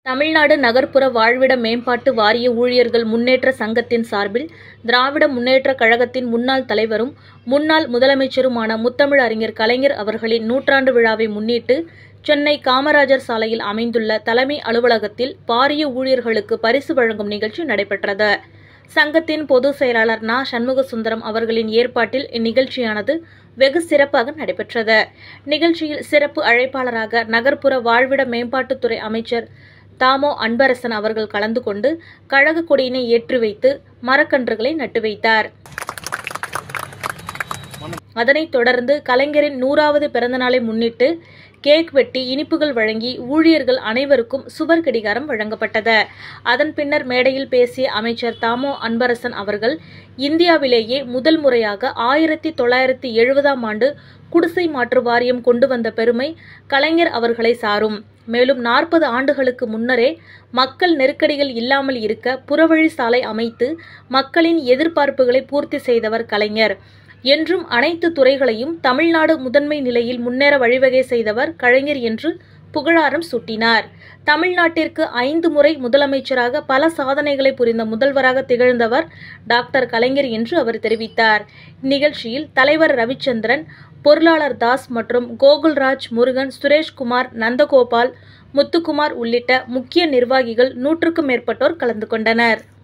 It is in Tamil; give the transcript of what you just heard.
தமிழ்நாடு நகர்ப்புற வாழ்விட மேம்பாட்டு வாரிய ஊழியர்கள் முன்னேற்ற சங்கத்தின் சார்பில் திராவிட முன்னேற்றக் கழகத்தின் முன்னாள் தலைவரும் முன்னாள் முதலமைச்சருமான முத்தமிழ் அறிஞர் கலைஞர் அவர்களின் நூற்றாண்டு விழாவை முன்னிட்டு சென்னை காமராஜர் சாலையில் அமைந்துள்ள தலைமை அலுவலகத்தில் வாரிய ஊழியர்களுக்கு பரிசு வழங்கும் நிகழ்ச்சி நடைபெற்றது சங்கத்தின் பொதுச் செயலாளர் நா சண்முகசுந்தரம் அவர்களின் ஏற்பாட்டில் இந்நிகழ்ச்சியானது வெகு சிறப்பாக நடைபெற்றது நிகழ்ச்சியில் சிறப்பு அழைப்பாளராக நகர்ப்புற வாழ்விட மேம்பாட்டுத்துறை அமைச்சர் தாமோ அன்பரசன் அவர்கள் கலந்து கொண்டு கழக கொடியினை ஏற்றி வைத்து மரக்கன்றுகளை நட்டு வைத்தார் அதனைத் தொடர்ந்து கலைஞரின் நூறாவது பிறந்தநாளை முன்னிட்டு கேக் வெட்டி இனிப்புகள் வழங்கி ஊழியர்கள் அனைவருக்கும் சுவர் கடிகாரம் வழங்கப்பட்டது அதன் பின்னர் மேடையில் பேசிய அமைச்சர் தாமோ அன்பரசன் அவர்கள் இந்தியாவிலேயே முதல் முறையாக ஆயிரத்தி தொள்ளாயிரத்தி எழுபதாம் ஆண்டு குடிசை மாற்று வாரியம் கொண்டு வந்த பெருமை கலைஞர் அவர்களை சாரும் மேலும் நாற்பது ஆண்டுகளுக்கு முன்னரே மக்கள் நெருக்கடிகள் இல்லாமல் இருக்க புறவழி சாலை அமைத்து மக்களின் எதிர்பார்ப்புகளை பூர்த்தி செய்தவர் கலைஞர் என்றும் அனைத்து துறைகளையும் தமிழ்நாடு முதன்மை நிலையில் முன்னேற வழிவகை செய்தவர் கலைஞர் என்று புகழாரம் சூட்டினார் தமிழ்நாட்டிற்கு ஐந்து முறை முதலமைச்சராக பல சாதனைகளை புரிந்த முதல்வராக திகழ்ந்தவர் டாக்டர் கலைஞர் என்று அவர் தெரிவித்தார் இந்நிகழ்ச்சியில் தலைவர் ரவிச்சந்திரன் பொருளாளர் தாஸ் மற்றும் கோகுல்ராஜ் முருகன் சுரேஷ்குமார் நந்தகோபால் முத்துக்குமார் உள்ளிட்ட முக்கிய நிர்வாகிகள் நூற்றுக்கும் மேற்பட்டோர் கலந்து கொண்டனர்